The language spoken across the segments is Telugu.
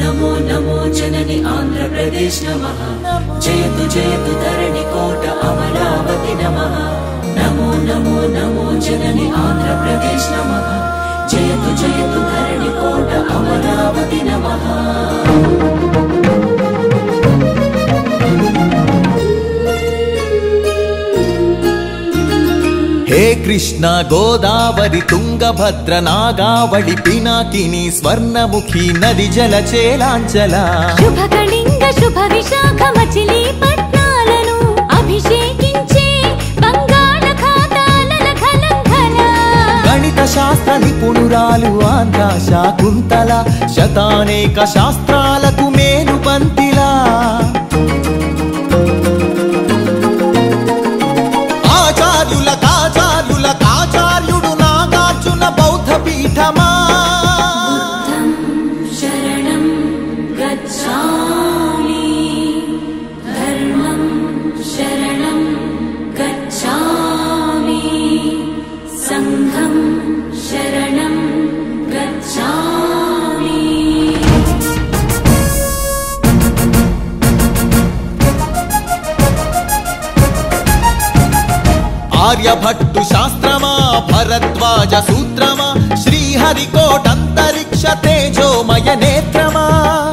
నమో నమో జనని ఆంధ్రప్రదేశ్ నమ జయతు జయతు ధరణి కోట అమరావతి నమ నమో నమో నమో జనని ఆంధ్రప్రదేశ్ నమ జయతు జయతు ధరణి కోట అమరావతి నమ హే కృష్ణ గోదావరి తుంగభద్ర నాగావళి పినాకిని స్వర్ణముఖి నది జల చేలాంచల శుభ కళింగ శుభ విశాఖ మచిలీపట్నాలను అభిషేకించే బంగాళ ఖాతాల ఖలంఘన గణిత శాస్త్ర నిపుణురాలు ఆంధ్ర శాకుంతల శతానేక శాస్త్రాలకు మేలు పంతిలా ఆచార్యుల కాచార్యుల కాచార్యుడు నాగార్జున బౌద్ధ పీఠమా శరణం గచ్ఛామి ధర్మం శరణం గచ్ఛామి సంఘం శరణం గచ్ఛామి ఆర్యభట్టు శాస్త్రమా భరద్వాజ సూత్రమా శ్రీహరికోటంతరిక్ష తేజోమయ నేత్రమా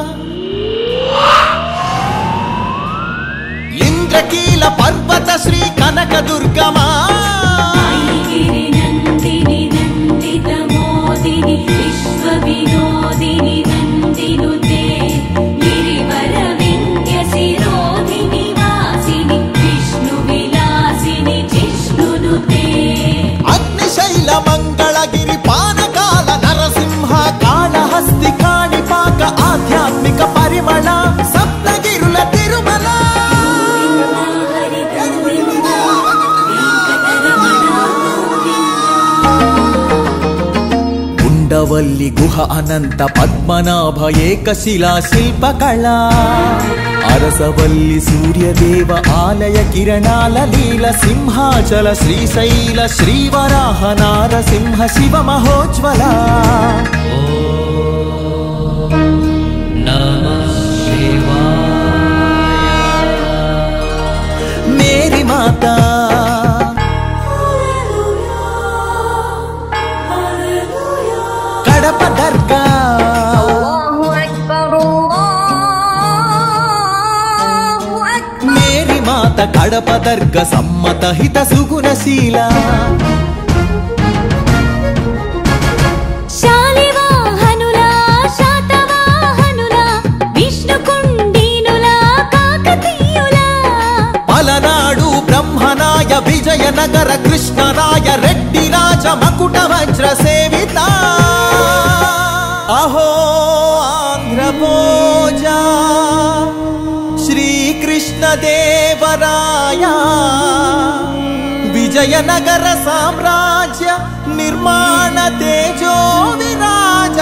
ఇంద్రకీల పర్వత శ్రీ కనక దుర్గమా ఐగిరి నందిని నందిత మోదిని విశ్వ వినోదిని నందినుతే గిరివర వింధ్య శిరోధిని వాసిని విష్ణు విలాసిని జిష్ణునుతే అగ్నిశైల మంగళగిరి పానకాల నరసింహ కాళహస్తి కాణిపాక ఆధ్యాత్మిక పరిమళ సప్తగిరుల తిరుమల హరి గోవింద వెంకటరమణ ఉండవల్లి గుహ అనంత పద్మనాభ ఏకశిలా శిల్పకళ అరసవల్లి సూర్యదేవ ఆలయ కిరణాల లీల సింహాచల శ్రీశైల శ్రీవరాహ నారసింహ శివ మహోజ్వల మేరీ మాతా కడప దర్గా మేరీ మాత కడప దర్గ సమ్మత హిత సుగుణశీల శాలివాహనుల శాతవాహనుల విష్ణుకుండీనుల కాకతీయుల పలనాడు బ్రహ్మనాయ విజయనగర కృష్ణరాయ రెడ్డి రాజ మకుట వజ్ర సేవిత అహో ఆంధ్రభోజ శ్రీకృష్ణ దేవరాయ విజయనగర సామ్రాజ్య నిర్మాణ తేజో విరాజ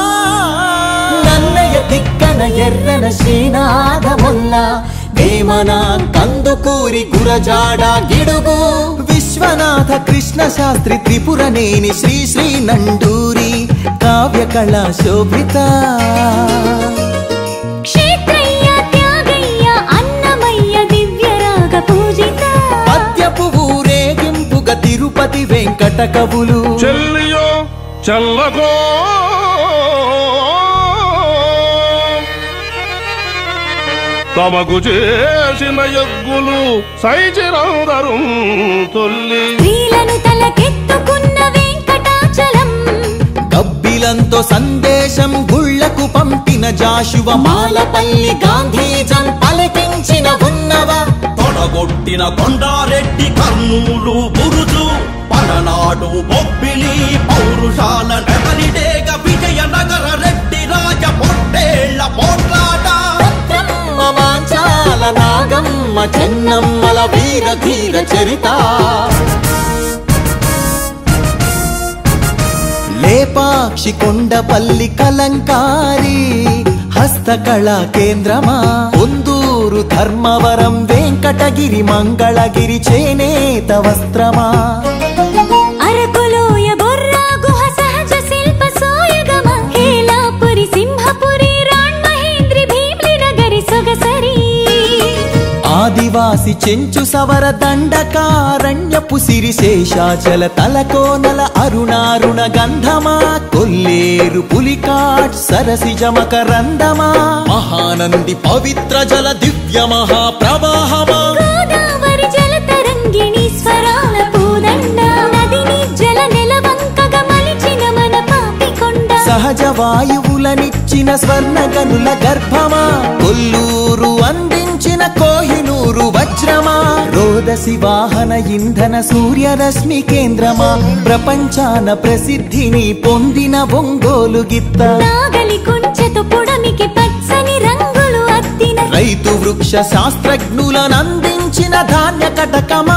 నన్నయ తిక్కన ఎర్రన శ్రీనాథముల్ల వేమన కందుకూరి గురజాడ గిడుగు విశ్వనాథ కృష్ణ శాస్త్రి త్రిపురనేని శ్రీ శ్రీ నండూరి కావ్య కళా శోభిత క్షేత్రయ్య త్యాగయ్య అన్నమయ్య దివ్యరాగ పూజిత పద్యపు ఊరేగింపుగా తిరుపతి వెంకట కవులు చెల్లియో చల్లకో తమకు చేసిన యజ్ఞులు సైచిరందరు తొల్లి స్త్రీలను తలకెత్తుకున్న వెంకటాచలం గబ్బిలంతో సందేశం గుళ్లకు పంపిన జాషువ మాలపల్లి గాంధీజం పలికించిన ఉన్నవ తొడగొట్టిన కొండారెడ్డి కర్నూలు బురుజు పలనాడు బొబ్బిలి పౌరుషాల నెమలిడేగ విజయనగర రెడ్డి రాజ పొట్టేళ్ల పోట్లాట భద్రమ్మ మాంచాల నాగమ్మ చెన్నమ్మల వీర ధీర చరిత లేపాక్షి కొండపల్లి కలంకారి హస్తకళా కేంద్రమా కొందూరు ధర్మవరం వెంకటగిరి మంగళగిరి చేనేత వస్త్రమా అరకులోయ బొర్రా గుహ సహజ శిల్ప సోయగమ హేలాపురి సింహపురి రాణ్మహేశ్వరి ఆదివాసి చెంచు సవర దండకారణ్యపు సిరి శేషాచల తలకోనల అరుణారుణ గంధమా కొల్లేరు పులికాట్ సరసి జమకరందమా మహానంది పవిత్ర జల దివ్య మహాప్రవాహమా గోదావరి జల తరంగిణి స్వరాల పూదండ నదిని జల నెలవంకగా మలిచిన మన పాపికొండ సహజ వాయువులనిచ్చిన స్వర్ణ గనుల గర్భమా కొల్లూరు అందించిన కోహినూరు వజ్రమా రోదసి వాహన ఇంధన సూర్యరశ్మి కేంద్రమా ప్రపంచాన ప్రసిద్ధిని పొందిన ఒంగోలు గిత్త నాగలి కుంచెతో పుడమికి పచ్చని రంగులు అద్దిన రైతు వృక్ష శాస్త్రజ్ఞులనందించిన ధాన్య కటకమా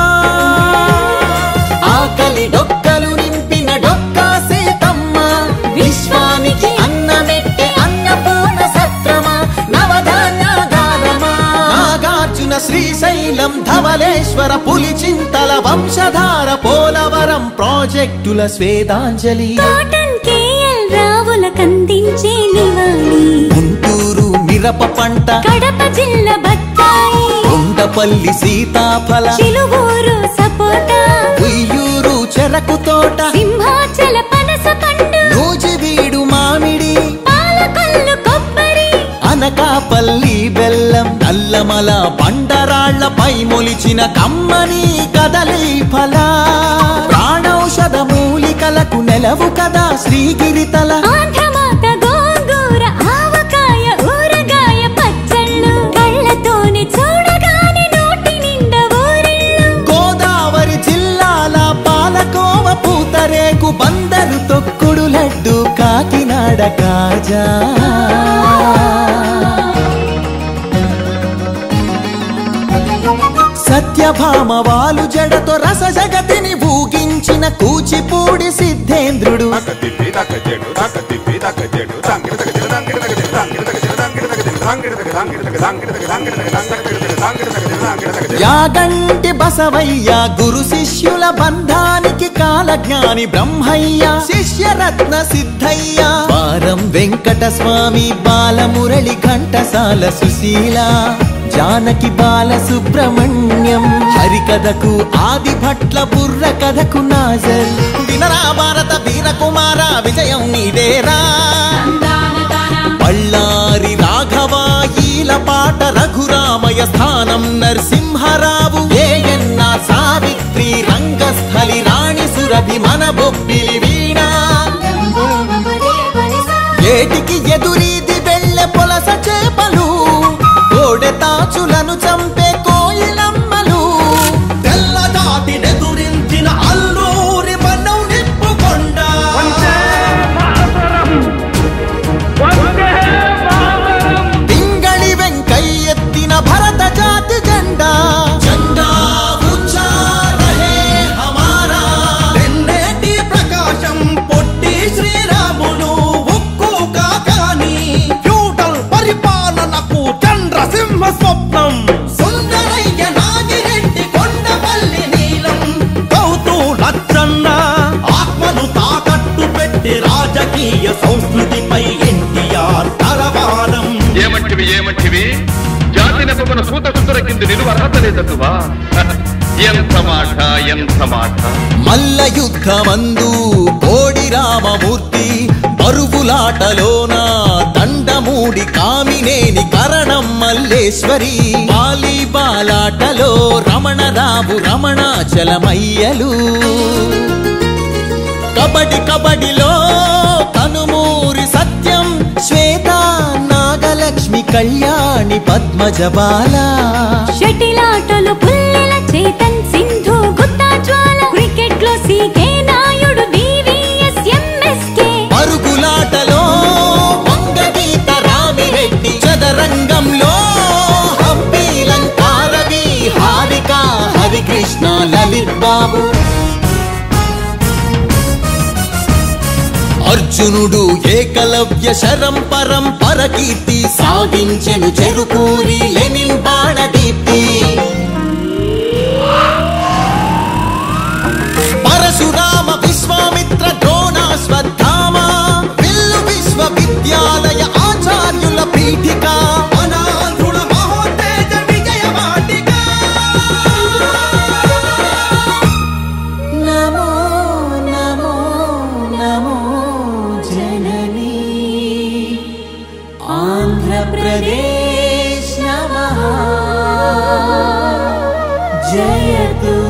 ఆకలి డొక్కలు నింపిన డొక్కా సీతమ్మ విశ్వానికి అన్నమెట్టే అన్నపూర్ణ సత్రమా నవధాన్యాగారమా నాగార్జున శ్రీశైలం ధవలేశ్వర పులిచింతల వంశధార పోలవరం ప్రాజెక్టుల స్వేదాంజలి కాటన్ కేఎల్ రావుల కందించే నివాళి గుంటూరు మిరప పంట కడప జిల్లా బత్తాయి కొండపల్లి సీతాఫల చిలువూరు సపోటా ఉయ్యూరు చెరకు తోట సింహాచల పనస పండు నూజివీడు మామిడి పాలకొల్లు కొబ్బరి అనకాపల్లి బెల్లం నల్లమల బండరాళ్ల పై మొలిచిన కమ్మని కదలి ఫల ప్రాణౌషధ మూలికలకు నెలవు కదా శ్రీగిరితల ఆంధ్రమాత గోంగూర ఆవకాయ ఊరగాయ పచ్చళ్ళు కళ్ళతోనే చూడగానే నోటి నిండా ఊరిళ్ళు గోదావరి జిల్లాల పాలకోవ పూతరేకు బందరు తొక్కుడు లడ్డు కాకినాడ కాజా సత్యభామ వాలు జడతో రస జగతిని ఊగించిన కూచిపూడి సిద్ధేంద్రుడు యాగంటి బసవయ్య గురు శిష్యుల బంధానికి కాలజ్ఞాని బ్రహ్మయ్య శిష్యరత్న సిద్ధయ్య వారం వెంకట స్వామి బాలమురళి ఘంటసాల సుశీల జానకి బాల సుబ్రహ్మణ్యం హరికథకు ఆది భట్ల బుర్ర కథకు నాజర్ వినరా భారత వీరకుమార విజయం నీదేరా బళ్ళారి రాఘవ ఈల పాట రఘురామయ స్థానం నరసింహరావు ఏయన్న సావిత్రి రంగస్థలి రాణి సురభి మన బొబ్బిలి వీణ ఏటికి ఎదురీది వెళ్ళె పొలస చేపలు కోడె తాచులను చంపే కోయిలమ్మలు తెల్లదాటి నెదురించిన అల్లూరి మనం నిప్పుకొండ పింగళి వెంకయ్యెత్తిన భరత జాతి జెండా జెండా ఊంచా రహే హమారా తెన్నేటి ప్రకాశం పొట్టి శ్రీరాములు ఉక్కు కాకాని ఫ్యూడల్ పరిపాలనకు చంద్రసింహ స్వప్నం సుందరయ్య నాగిరెడ్డి కొండపల్లి నీలం కౌతూ లచ్చన్న ఆత్మను తాకట్టు పెట్టి రాజకీయ సంస్కృతిపై ఎన్టీఆర్ తలవారం ఏమంటివి ఏమంటివి జాతి నెపమున సూత సుతుర కింద నిలువ అర్హత లేదటువా ఎంత మాట ఎంత మాట మల్ల యుద్ధమందు కోడి రామమూర్తి బరువులాటలోన దండమూడి కామినేని కరణం మల్లేశ్వరి బాలి బాలాటలో రమణరావు రమణాచలమయ్యలు కబడి కబడిలో కనుమూరి సత్యం శ్వేత నాగలక్ష్మి కళ్యాణి పద్మజబాల షటిలాటలు పుల్లెల చేతన్ సింధు గుత్తా జ్వాల క్రికెట్ లో సీకే నాయుడు డివిఎస్ ఎంఎస్కే పరుగులాటలో వంగగీత రామిరెడ్డి చదరంగంలో హంపి లంకారవి హారిక హరికృష్ణ లలిత్ బాబు అర్జునుడు ఏకలవ్య శరం పరం పరకీర్తి సాధించెను చెరుకూరి లెనిన్ బాణదీప్తి పరశురామ విశ్వామిత్ర ద్రోణాశ్వత్థామ విల్లు విశ్వవిద్యాలయ ఆచార్యుల పీఠిక అనాథుల మహోత్తేజ విజయ వాటిక జయతు